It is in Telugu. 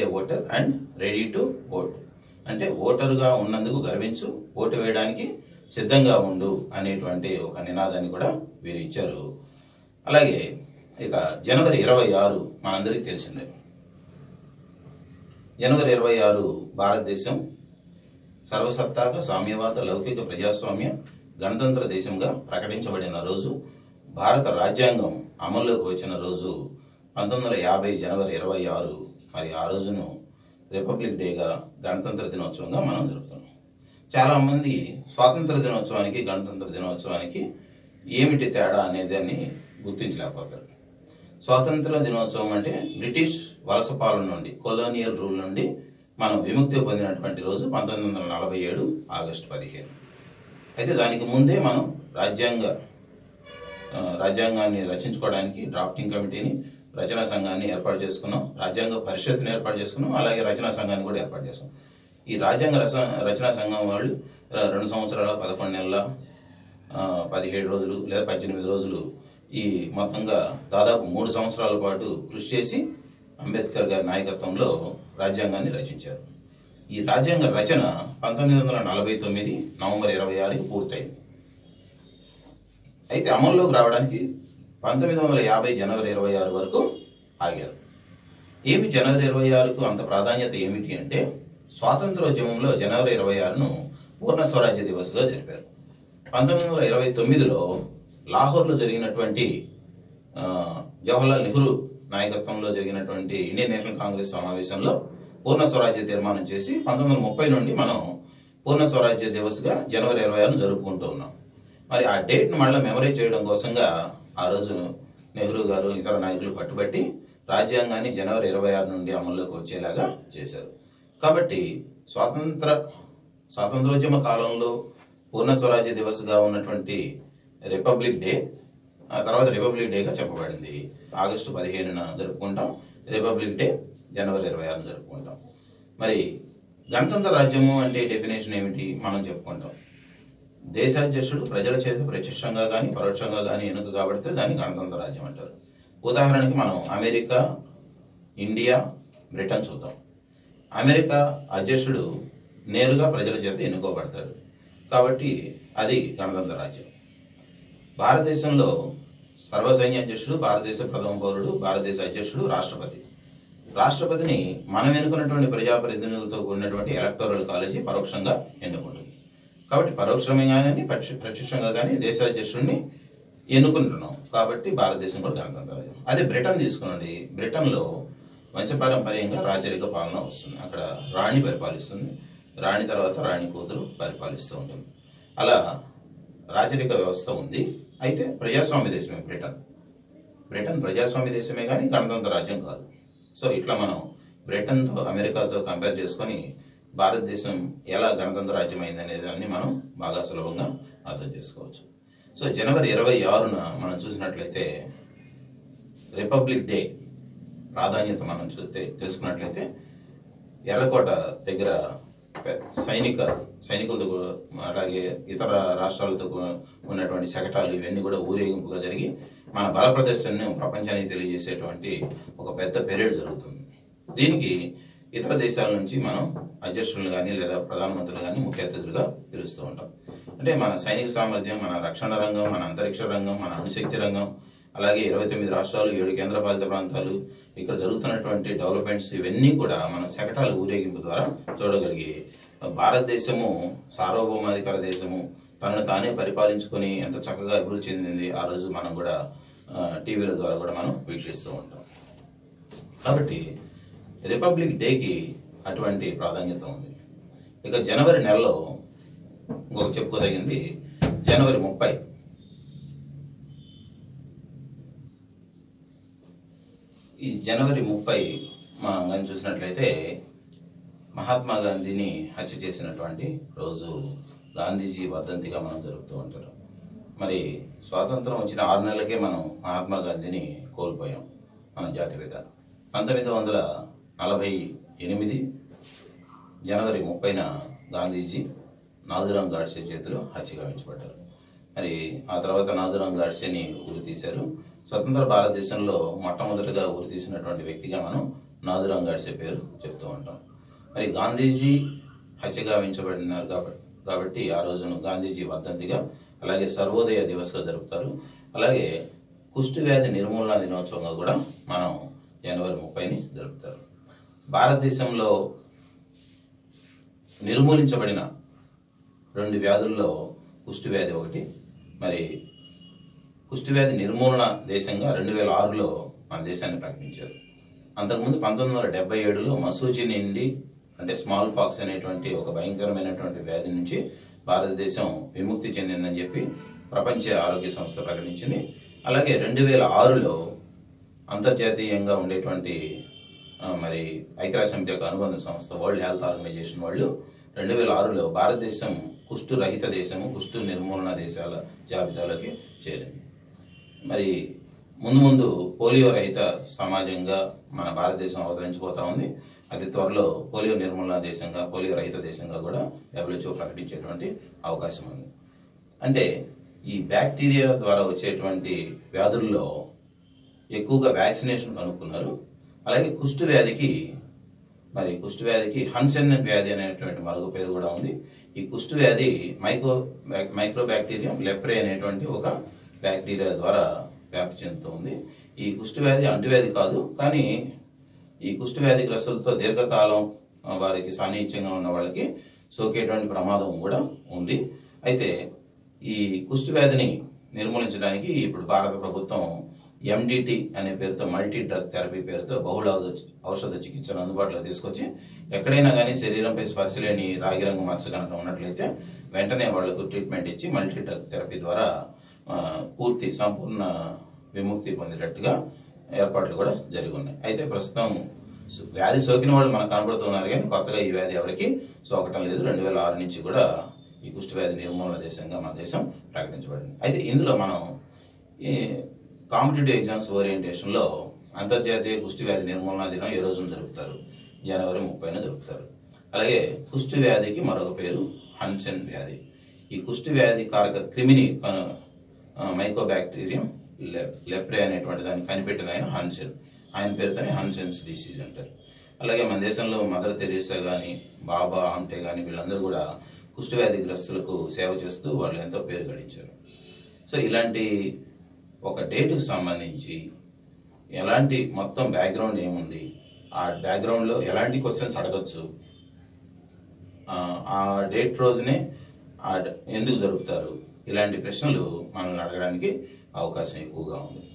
voter and ready to vote అంటే ఓటరుగా ఉన్నందుకు గర్వించు ఓటు వేయడానికి సిద్ధంగా ఉండు అనేటువంటి ఒక నినాదాన్ని కూడా వీరు ఇచ్చారు అలాగే ఇక జనవరి ఇరవై ఆరు మనందరికీ తెలిసిందే జనవరి ఇరవై ఆరు భారతదేశం సర్వసత్తాక సామ్యవాద లౌకిక ప్రజాస్వామ్య గణతంత్ర దేశంగా ప్రకటించబడిన రోజు భారత రాజ్యాంగం అమల్లోకి వచ్చిన రోజు పంతొమ్మిది వందల యాభై జనవరి ఇరవై ఆరు మరి ఆ రోజును రిపబ్లిక్ డేగా గణతంత్ర దినోత్సవంగా మనం జరుపుతున్నాం చాలామంది స్వాతంత్ర దినోత్సవానికి గణతంత్ర దినోత్సవానికి ఏమిటి తేడా అనేదాన్ని గుర్తించలేకపోతారు స్వాతంత్ర దినోత్సవం అంటే బ్రిటిష్ వలస పాలన నుండి కొలోనియల్ రూల్ నుండి మనం విముక్తి పొందినటువంటి రోజు పంతొమ్మిది వందల నలభై ఏడు ఆగస్టు పదిహేను అయితే దానికి ముందే మనం రాజ్యాంగ ఆ, రాజ్యాంగాన్ని రచించుకోవడానికి డ్రాఫ్టింగ్ కమిటీని రచనా సంఘాన్ని ఏర్పాటు చేసుకున్నాం రాజ్యాంగ పరిషత్ని ఏర్పాటు చేసుకున్నాం అలాగే రచనా సంఘాన్ని కూడా ఏర్పాటు చేసుకున్నాం ఈ రాజ్యాంగ రచ రచనా సంఘం వాళ్ళు ర- రెండు సంవత్సరాల పదకొండు నెలల ఆ, పదిహేడు రోజులు లేదా పద్దెనిమిది రోజులు ఈ మొత్తంగా దాదాపు మూడు సంవత్సరాల పాటు కృషి చేసి అంబేద్కర్ గారి నాయకత్వంలో రాజ్యాంగాన్ని రచించారు ఈ రాజ్యాంగ రచన పంతొమ్మిది వందల నలభై తొమ్మిది నవంబర్ ఇరవై ఆరుకి పూర్తయింది అయితే అమల్లోకి రావడానికి పంతొమ్మిది వందల యాభై జనవరి ఇరవై ఆరు వరకు ఆగారు ఏమి జనవరి ఇరవై ఆరుకు అంత ప్రాధాన్యత ఏమిటి అంటే స్వాతంత్రోద్యమంలో జనవరి ఇరవై ఆరును పూర్ణ స్వరాజ్య దివస్గా జరిపారు పంతొమ్మిది వందల ఇరవై తొమ్మిదిలో లాహోర్లో జరిగినటువంటి ఆ, జవహర్లాల్ నెహ్రూ నాయకత్వంలో జరిగినటువంటి ఇండియన్ నేషనల్ కాంగ్రెస్ సమావేశంలో పూర్ణ స్వరాజ్య తీర్మానం చేసి పంతొమ్మిది వందల ముప్పై నుండి మనం పూర్ణ స్వరాజ్య దివస్గా జనవరి ఇరవై ఆరును జరుపుకుంటూ ఉన్నాం మరి ఆ డేట్ను మళ్ళీ మెమరీ చేయడం కోసంగా ఆ రోజు నెహ్రూ గారు ఇతర నాయకులు పట్టుబట్టి రాజ్యాంగాన్ని జనవరి ఇరవై ఆరు నుండి అమల్లోకి వచ్చేలాగా చేశారు కాబట్టి స్వాతంత్ర స్వాతంత్రోద్యమ కాలంలో పూర్ణ స్వరాజ్య దివస్గా ఉన్నటువంటి రిపబ్లిక్ డే ఆ తర్వాత రిపబ్లిక్ డేగా చెప్పబడింది ఆగస్టు పదిహేనున జరుపుకుంటాం రిపబ్లిక్ డే జనవరి ఇరవై ఆరున జరుపుకుంటాం మరి గణతంత్ర రాజ్యము అంటే డెఫినేషన్ ఏమిటి మనం చెప్పుకుంటాం దేశాధ్యక్షుడు ప్రజల చేత ప్రత్యక్షంగా కానీ పరోక్షంగా కానీ ఎన్నిక కాబడితే దాన్ని గణతంత్ర రాజ్యం అంటారు ఉదాహరణకి మనం అమెరికా ఇండియా బ్రిటన్ చూద్దాం అమెరికా అధ్యక్షుడు నేరుగా ప్రజల చేత ఎన్నుకోబడతాడు కాబట్టి అది గణతంత్ర రాజ్యం భారతదేశంలో సర్వసైన్య అధ్యక్షుడు భారతదేశ ప్రథమ పౌరుడు భారతదేశ అధ్యక్షుడు రాష్ట్రపతి రాష్ట్రపతిని మనం ఎన్నుకున్నటువంటి ప్రజాప్రతినిధులతో కూడినటువంటి ఎలక్టోరల్ కాలేజీ పరోక్షంగా ఎన్నుకుంటుంది కాబట్టి పరోక్షంగా కానీ ప్రత్య- ప్రత్యక్షంగా కానీ దేశాధ్యక్షుడిని ఎన్నుకుంటున్నాం కాబట్టి భారతదేశం కూడా గణతంత్ర రాజ్యం అదే బ్రిటన్ తీసుకోండి బ్రిటన్లో వంశపారంపర్యంగా రాచరిక పాలన వస్తుంది అక్కడ రాణి పరిపాలిస్తుంది రాణి తర్వాత రాణి కూతురు పరిపాలిస్తూ ఉంటుంది అలా రాచరిక వ్యవస్థ ఉంది అయితే ప్రజాస్వామ్య దేశమే బ్రిటన్ బ్రిటన్ ప్రజాస్వామ్య దేశమే కానీ గణతంత్ర రాజ్యం కాదు సో ఇట్లా మనం బ్రిటన్తో అమెరికాతో కంపేర్ చేసుకొని భారతదేశం ఎలా గణతంత్ర రాజ్యం అయింది అనేది దాన్ని మనం బాగా సులభంగా అర్థం చేసుకోవచ్చు సో జనవరి ఇరవై ఆరున మనం చూసినట్లయితే రిపబ్లిక్ డే ప్రాధాన్యత మనం చూస్తే తెలుసుకున్నట్లయితే ఎర్రకోట దగ్గర పె- సైనిక సైనికులతో కూడా, అలాగే ఇతర రాష్ట్రాలతో కూడా ఉన్నటువంటి శకటాలు ఇవన్నీ కూడా ఊరేగింపుగా జరిగి మన బల ప్రదర్శనను ప్రపంచానికి తెలియజేసేటువంటి ఒక పెద్ద పెరేడ్ జరుగుతుంది దీనికి ఇతర దేశాల నుంచి మనం అధ్యక్షులను కానీ లేదా ప్రధానమంత్రులు కానీ ముఖ్య అతిథులుగా పిలుస్తూ ఉంటాం అంటే మన సైనిక సామర్థ్యం మన రక్షణ రంగం మన అంతరిక్ష రంగం మన అణుశక్తి రంగం అలాగే ఇరవై తొమ్మిది రాష్ట్రాలు ఏడు కేంద్రపాలిత ప్రాంతాలు ఇక్కడ జరుగుతున్నటువంటి డెవలప్మెంట్స్ ఇవన్నీ కూడా మన శకటాల ఊరేగింపు ద్వారా చూడగలిగి భారతదేశము సార్వభౌమాధికార దేశము తనను తానే పరిపాలించుకొని ఎంత చక్కగా అభివృద్ధి చెందింది ఆ రోజు మనం కూడా ఆ, టీవీల ద్వారా కూడా మనం వీక్షిస్తూ ఉంటాం కాబట్టి రిపబ్లిక్ డేకి అటువంటి ప్రాధాన్యత ఉంది ఇక జనవరి నెలలో ఇంకొక చెప్పుకోదగింది జనవరి ముప్పై ఈ జనవరి ముప్పై మనం కానీ చూసినట్లయితే మహాత్మా గాంధీని హత్య చేసినటువంటి రోజు గాంధీజీ వర్ధంతిగా మనం జరుపుతూ ఉంటారు మరి స్వాతంత్రం వచ్చిన ఆరు నెలలకే మనం మహాత్మా గాంధీని కోల్పోయాం మన జాతిపిత పంతొమ్మిది వందల నలభై ఎనిమిది జనవరి ముప్పైన గాంధీజీ నాదురాం గాడ్సే చేతిలో హత్య గావించబడ్డారు మరి ఆ తర్వాత నాదురాం గాడ్సేని ఉరి తీశారు స్వతంత్ర భారతదేశంలో మొట్టమొదటిగా ఉరి తీసినటువంటి వ్యక్తిగా మనం నాదురాం గాడ్సే పేరు చెప్తూ ఉంటాం మరి గాంధీజీ హత్య గావించబడినారు కాబట్టి కాబట్టి ఆ రోజును గాంధీజీ వర్ధంతిగా అలాగే సర్వోదయ దివస్గా జరుపుతారు అలాగే కుష్టి వ్యాధి నిర్మూలన దినోత్సవంగా కూడా మనం జనవరి ముప్పైని జరుపుతారు భారతదేశంలో నిర్మూలించబడిన రెండు వ్యాధుల్లో కుష్టి వ్యాధి ఒకటి మరి కుష్టి వ్యాధి నిర్మూలన దేశంగా రెండు వేల ఆరులో మన దేశాన్ని ప్రకటించారు అంతకుముందు పంతొమ్మిది వందల డెబ్బై ఏడులో మసూచి నుండి అంటే స్మాల్ పాక్స్ అనేటువంటి ఒక భయంకరమైనటువంటి వ్యాధి నుంచి భారతదేశం విముక్తి చెందిందని చెప్పి ప్రపంచ ఆరోగ్య సంస్థ ప్రకటించింది అలాగే రెండు వేల ఆరులో అంతర్జాతీయంగా ఉండేటువంటి ఆ, మరి ఐక్యరాజ్య సమితి యొక్క అనుబంధ సంస్థ వరల్డ్ హెల్త్ ఆర్గనైజేషన్ వాళ్ళు రెండు వేల ఆరులో భారతదేశం కుష్టు రహిత దేశము కుష్టు నిర్మూలన దేశాల జాబితాలోకి చేరింది మరి ముందు ముందు పోలియో రహిత సమాజంగా మన భారతదేశం అవతరించిపోతా ఉంది అతి త్వరలో పోలియో నిర్మూలన దేశంగా పోలియో రహిత దేశంగా కూడా డబ్ల్యూహెచ్ఓ ప్రకటించేటువంటి అవకాశం ఉంది అంటే ఈ బ్యాక్టీరియా ద్వారా వచ్చేటువంటి వ్యాధుల్లో ఎక్కువగా వ్యాక్సినేషన్ కనుక్కున్నారు అలాగే కుష్టు వ్యాధికి మరి కుష్టు వ్యాధికి హన్సెన్ వ్యాధి అనేటువంటి మరొక పేరు కూడా ఉంది ఈ కుష్టు వ్యాధి మైక్రో మైక్రో బ్యాక్టీరియం లెప్రే అనేటువంటి ఒక బ్యాక్టీరియా ద్వారా వ్యాప్తి చెందుతుంది ఈ కుష్టు వ్యాధి అంటువ్యాధి కాదు కానీ ఈ కుష్టు వ్యాధిగ్రస్తులతో దీర్ఘకాలం ఆ, వారికి సాన్నిహిత్యంగా ఉన్న వాళ్ళకి సోకేటువంటి ప్రమాదం కూడా ఉంది అయితే ఈ కుష్టు వ్యాధిని నిర్మూలించడానికి ఇప్పుడు భారత ప్రభుత్వం ఎండిటి అనే పేరుతో మల్టీ డ్రగ్ థెరపీ పేరుతో బహుళ ఔషధ- ఔషధ చికిత్సను అందుబాటులో తీసుకొచ్చి ఎక్కడైనా కానీ శరీరంపై స్పర్శ లేని రాగి రంగు మచ్చ కనుక ఉన్నట్లయితే వెంటనే వాళ్లకు ట్రీట్మెంట్ ఇచ్చి మల్టీ డ్రగ్ థెరపీ ద్వారా ఆ, పూర్తి సంపూర్ణ విముక్తి పొందేటట్టుగా ఏర్పాట్లు కూడా జరిగి ఉన్నాయి అయితే ప్రస్తుతం సో- వ్యాధి సోకిన వాళ్ళు మనకు కనబడుతున్నారు కానీ కొత్తగా ఈ వ్యాధి ఎవరికి సోకటం లేదు రెండు వేల ఆరు నుంచి కూడా ఈ కుష్టి వ్యాధి నిర్మూలన దేశంగా మన దేశం ప్రకటించబడింది అయితే ఇందులో మనం ఈ కాంపిటేటివ్ ఎగ్జామ్స్ ఓరియంటేషన్లో అంతర్జాతీయ కుష్టి వ్యాధి నిర్మూలన దినం ఏ రోజున జరుపుతారు జనవరి ముప్పైన జరుపుతారు అలాగే కుష్టి వ్యాధికి మరొక పేరు హన్సెన్ వ్యాధి ఈ కుష్టి వ్యాధి కారక క్రిమిని కను- ఆ, మైకోబాక్టీరియం లె- లెప్రే అనేటువంటి దాన్ని కనిపెట్టిన ఆయన హన్సెన్ ఆయన పేరుతోనే హన్సెన్స్ డిసీజ్ అంటారు అలాగే మన దేశంలో మదర్ తెరీసా కానీ బాబా అంటే కానీ వీళ్ళందరూ కూడా కుష్ఠవ్యాధిగ్రస్తులకు సేవ చేస్తూ వాళ్ళు ఎంతో పేరు గడించారు సో ఇలాంటి ఒక డేట్కి సంబంధించి ఎలాంటి మొత్తం బ్యాక్గ్రౌండ్ ఏముంది ఆ బ్యాక్గ్రౌండ్లో ఎలాంటి క్వశ్చన్స్ అడగచ్చు ఆ, ఆ డేట్ రోజునే ఆ డ- ఎందుకు జరుపుతారు ఇలాంటి ప్రశ్నలు మనల్ని అడగడానికి అవకాశం ఎక్కువగా ఉంది